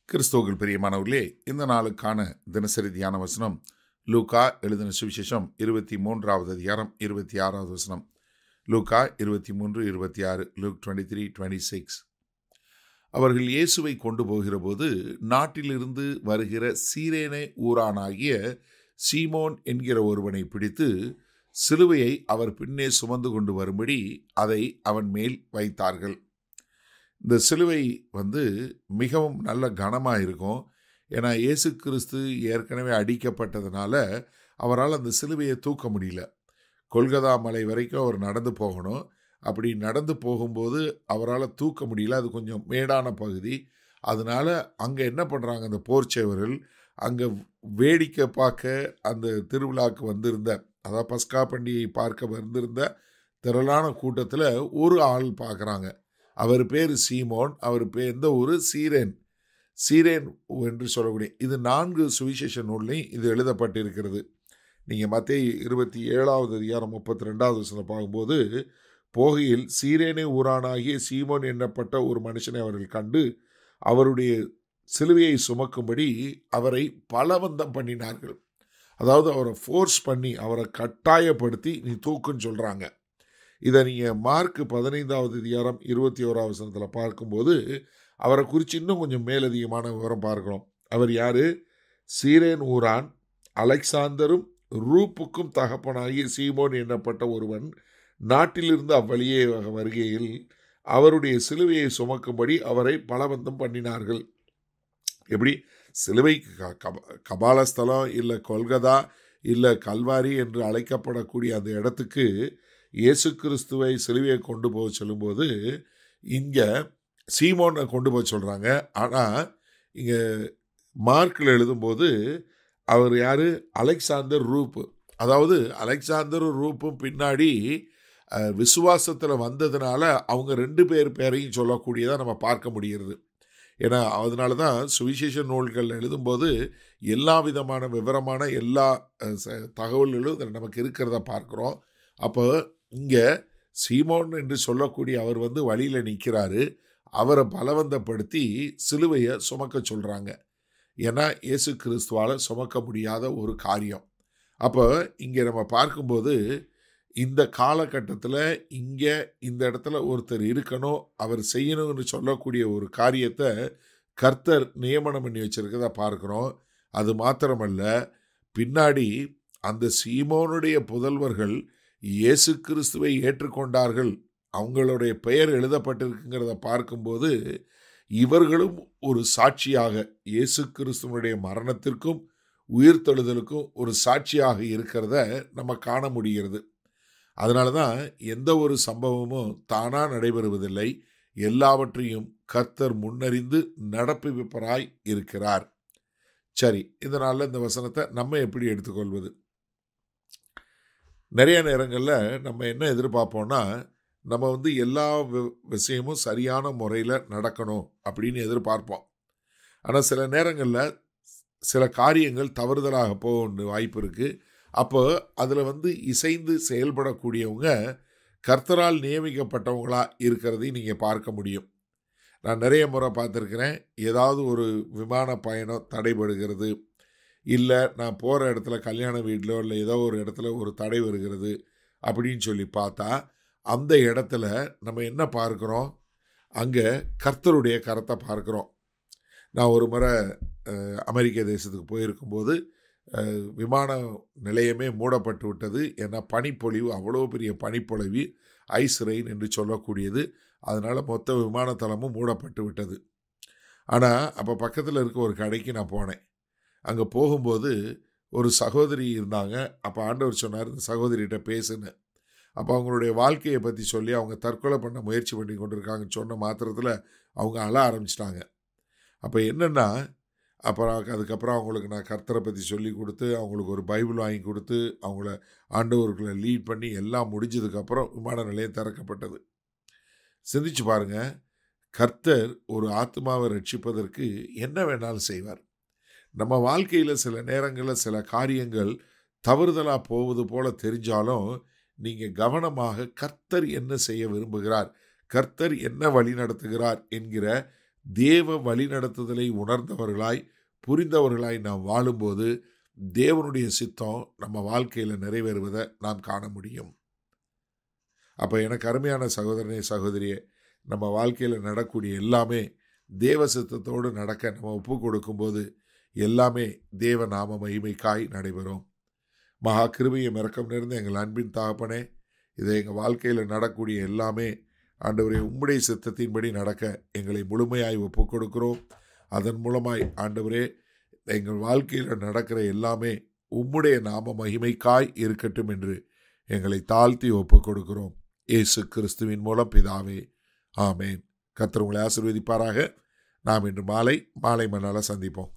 கிறிஸ்துவுக்குள் பிரியமானவர்களே இந்த நாளுக்கான தினசரி தியான வசனம் லூகா எழுதின சுவிசேஷம் இருபத்தி மூன்றாவது அதிகாரம் இருபத்தி ஆறாவது வசனம் லூகா இருபத்தி மூன்று இருபத்தி ஆறு Luke twenty three twenty six அவர்கள் இயேசுவை கொண்டு போகிற போது நாட்டிலிருந்து வருகிற சீரேனை ஊரானாகிய சீமோன் என்கிற ஒருவனை பிடித்து சிலுவையை அவர் பின்னே சுமந்து கொண்டு வரும்படி அதை அவன் மேல் வைத்தார்கள் இந்த சிலுவை வந்து மிகவும் நல்ல கனமாக இருக்கும் ஏன்னா இயேசு கிறிஸ்து ஏற்கனவே அடிக்கப்பட்டதுனால அவரால் அந்த சிலுவையை தூக்க முடியல கொல்கதா மலை வரைக்கும் அவர் நடந்து போகணும் அப்படி நடந்து போகும்போது அவரால் தூக்க முடியல அது கொஞ்சம் மேடான பகுதி அதனால அங்கே என்ன பண்ணுறாங்க அந்த போர்ச்சேவர்கள் அங்கே வேடிக்கை பார்க்க அந்த திருவிழாக்கு வந்திருந்த அதாவது பஸ்கா பண்டிகையை பார்க்க வந்திருந்த திரளான கூட்டத்தில் ஒரு ஆள் பார்க்குறாங்க அவர் பேர் சீமோன் அவர் பேர் எந்த ஊர் சீரேன் சீரேன் என்று சொல்லக்கூடிய இது நான்கு சுவிசேஷ நூல்லையும் இது எழுதப்பட்டிருக்கிறது நீங்கள் மத்திய இருபத்தி ஏழாவது அதிகாரம் முப்பத்தி ரெண்டாவது வசனம் பார்க்கும்போது போகையில் சீரேனை ஊரானாகிய சீமோன் எண்ணப்பட்ட ஒரு மனுஷனை அவர்கள் கண்டு அவருடைய சிலுவையை சுமக்கும்படி அவரை பலவந்தம் பண்ணினார்கள் அதாவது அவரை ஃபோர்ஸ் பண்ணி அவரை கட்டாயப்படுத்தி நீ தூக்குன்னு சொல்கிறாங்க இதை நீங்கள் மார்க் பதினைந்தாவது அதிகாரம் இருபத்தி ஓராவது வசனத்தில் பார்க்கும்போது அவரை குறித்து இன்னும் கொஞ்சம் மேலதிகமான விவரம் பார்க்கிறோம் அவர் யார் சீரேன் ஊரான் அலெக்சாந்தரும் ரூப்புக்கும் தகப்பனாகிய சீமோன் எண்ணப்பட்ட ஒருவன் நாட்டிலிருந்து அவ்வழியே வருகையில் அவருடைய சிலுவையை சுமக்கும்படி அவரை பலவந்தம் பண்ணினார்கள் எப்படி சிலுவை கபாலஸ்தலம் இல்லை கொல்கதா இல்லை கல்வாரி என்று அழைக்கப்படக்கூடிய அந்த இடத்துக்கு இயேசு கிறிஸ்துவை சிலுவையை கொண்டு போக சொல்லும்போது இங்கே சீமோனை கொண்டு போக சொல்கிறாங்க ஆனால் இங்கே மார்க்கில் எழுதும்போது அவர் யார் அலெக்சாந்தர் ரூப்பு அதாவது அலெக்சாந்தர் ரூப்பும் பின்னாடி விசுவாசத்தில் வந்ததுனால அவங்க ரெண்டு பேர் பேரையும் சொல்லக்கூடியதாக நம்ம பார்க்க முடிகிறது ஏன்னா அதனால தான் சுவிசேஷ நூல்கள் எழுதும்போது எல்லா விதமான விவரமான எல்லா தகவல்களும் நமக்கு இருக்கிறத பார்க்குறோம் அப்போ இங்கே சீமோன் என்று சொல்லக்கூடிய அவர் வந்து வழியில் நிற்கிறாரு அவரை பலவந்தப்படுத்தி சிலுவையை சுமக்க சொல்கிறாங்க ஏன்னா இயேசு கிறிஸ்துவால் சுமக்க முடியாத ஒரு காரியம் அப்போ இங்கே நம்ம பார்க்கும்போது இந்த காலகட்டத்தில் இங்கே இந்த இடத்துல ஒருத்தர் இருக்கணும் அவர் செய்யணும்னு சொல்லக்கூடிய ஒரு காரியத்தை கர்த்தர் நியமனம் பண்ணி வச்சிருக்கத பார்க்குறோம் அது மாத்திரமல்ல பின்னாடி அந்த சீமோனுடைய புதல்வர்கள் இயேசு கிறிஸ்துவை ஏற்றுக்கொண்டார்கள் அவங்களுடைய பெயர் எழுதப்பட்டிருக்குங்கிறத பார்க்கும்போது இவர்களும் ஒரு சாட்சியாக இயேசு கிறிஸ்துவனுடைய மரணத்திற்கும் உயிர்த்தெழுதலுக்கும் ஒரு சாட்சியாக இருக்கிறத நம்ம காண முடிகிறது அதனால தான் எந்த ஒரு சம்பவமும் தானாக நடைபெறுவதில்லை எல்லாவற்றையும் கர்த்தர் முன்னறிந்து நடப்பிப்பராய் இருக்கிறார் சரி இதனால் இந்த வசனத்தை நம்ம எப்படி எடுத்துக்கொள்வது நிறைய நேரங்களில் நம்ம என்ன எதிர்பார்ப்போம்னா நம்ம வந்து எல்லா விஷயமும் சரியான முறையில் நடக்கணும் அப்படின்னு எதிர்பார்ப்போம் ஆனால் சில நேரங்களில் சில காரியங்கள் தவறுதலாக போக வாய்ப்பு இருக்குது அப்போ அதில் வந்து இசைந்து செயல்படக்கூடியவங்க கர்த்தரால் நியமிக்கப்பட்டவங்களா இருக்கிறதையும் நீங்கள் பார்க்க முடியும் நான் நிறைய முறை பார்த்துருக்கிறேன் ஏதாவது ஒரு விமான பயணம் தடைபடுகிறது இல்லை நான் போகிற இடத்துல கல்யாண வீட்டிலோ இல்லை ஏதோ ஒரு இடத்துல ஒரு தடை வருகிறது அப்படின்னு சொல்லி பார்த்தா அந்த இடத்துல நம்ம என்ன பார்க்குறோம் அங்கே கர்த்தருடைய கரத்தை பார்க்குறோம் நான் ஒரு முறை அமெரிக்க தேசத்துக்கு போயிருக்கும்போது விமான நிலையமே மூடப்பட்டு விட்டது ஏன்னா பனிப்பொழிவு அவ்வளோ பெரிய பனிப்பொழிவு ஐஸ் ரெயின் என்று சொல்லக்கூடியது அதனால் மொத்த விமானத்தளமும் மூடப்பட்டு விட்டது ஆனால் அப்போ பக்கத்தில் இருக்க ஒரு கடைக்கு நான் போனேன் அங்கே போகும்போது ஒரு சகோதரி இருந்தாங்க அப்போ ஆண்டவர் சொன்னார் இந்த சகோதரிகிட்ட பேசுன்னு அப்போ அவங்களுடைய வாழ்க்கையை பற்றி சொல்லி அவங்க தற்கொலை பண்ண முயற்சி பண்ணி கொண்டிருக்காங்கன்னு சொன்ன மாத்திரத்தில் அவங்க அழ ஆரம்பிச்சிட்டாங்க அப்போ என்னென்னா அப்புறம் அதுக்கப்புறம் அவங்களுக்கு நான் கர்த்தரை பற்றி சொல்லி கொடுத்து அவங்களுக்கு ஒரு பைபிள் வாங்கி கொடுத்து அவங்கள ஆண்டவர்களை லீட் பண்ணி எல்லாம் முடிஞ்சதுக்கப்புறம் விமான நிலையம் திறக்கப்பட்டது சிந்திச்சு பாருங்கள் கர்த்தர் ஒரு ஆத்மாவை ரட்சிப்பதற்கு என்ன வேணாலும் செய்வார் நம்ம வாழ்க்கையில் சில நேரங்களில் சில காரியங்கள் தவறுதலாக போவது போல தெரிஞ்சாலும் நீங்கள் கவனமாக கர்த்தர் என்ன செய்ய விரும்புகிறார் கர்த்தர் என்ன வழி நடத்துகிறார் என்கிற தேவ வழிநடத்துதலை உணர்ந்தவர்களாய் புரிந்தவர்களாய் நாம் வாழும்போது தேவனுடைய சித்தம் நம்ம வாழ்க்கையில் நிறைவேறுவதை நாம் காண முடியும் அப்போ எனக்கு அருமையான சகோதரனே சகோதரியே நம்ம வாழ்க்கையில் நடக்கூடிய எல்லாமே தேவ சித்தத்தோடு நடக்க நம்ம ஒப்பு கொடுக்கும்போது எல்லாமே தேவ நாம மகிமைக்காய் நடைபெறும் மகா கிருபையும் இறக்கம் நிறைந்த எங்கள் அன்பின் தகப்பனே இதை எங்கள் வாழ்க்கையில் நடக்கூடிய எல்லாமே ஆண்டவரே உம்முடைய சித்தத்தின்படி நடக்க எங்களை முழுமையாய் ஒப்பு கொடுக்கிறோம் அதன் மூலமாய் ஆண்டவரே எங்கள் வாழ்க்கையில் நடக்கிற எல்லாமே உம்முடைய நாம மகிமைக்காய் இருக்கட்டும் என்று எங்களை தாழ்த்தி ஒப்பு கொடுக்கிறோம் இயேசு கிறிஸ்துவின் மூலம் பிதாவே ஆமேன் கர்த்தர் உங்களை ஆசீர்வதிப்பாராக நாம் இன்று மாலை மாலை மண்ணால் சந்திப்போம்